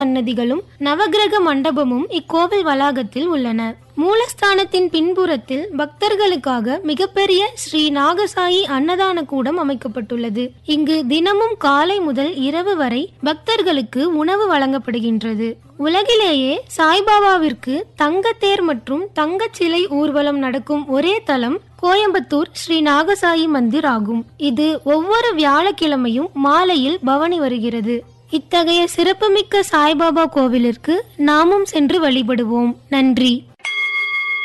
சன்னதிகளும் நவக்கிரக மண்டபமும் இக்கோவில் வளாகத்தில் உள்ளன மூலஸ்தானத்தின் பின்புறத்தில் பக்தர்களுக்காக மிகப்பெரிய ஸ்ரீ நாகசாயி அன்னதான கூடம் அமைக்கப்பட்டுள்ளது இங்கு தினமும் காலை முதல் இரவு வரை பக்தர்களுக்கு உணவு வழங்கப்படுகின்றது உலகிலேயே சாய்பாபாவிற்கு தங்கத்தேர் மற்றும் தங்கச் சிலை ஊர்வலம் நடக்கும் ஒரே தலம் கோயம்புத்தூர் ஸ்ரீ நாகசாயி மந்திர் ஆகும் இது ஒவ்வொரு வியாழக்கிழமையும் மாலையில் பவனி வருகிறது இத்தகைய சிறப்புமிக்க சாய்பாபா கோவிலிற்கு நாமும் சென்று வழிபடுவோம் நன்றி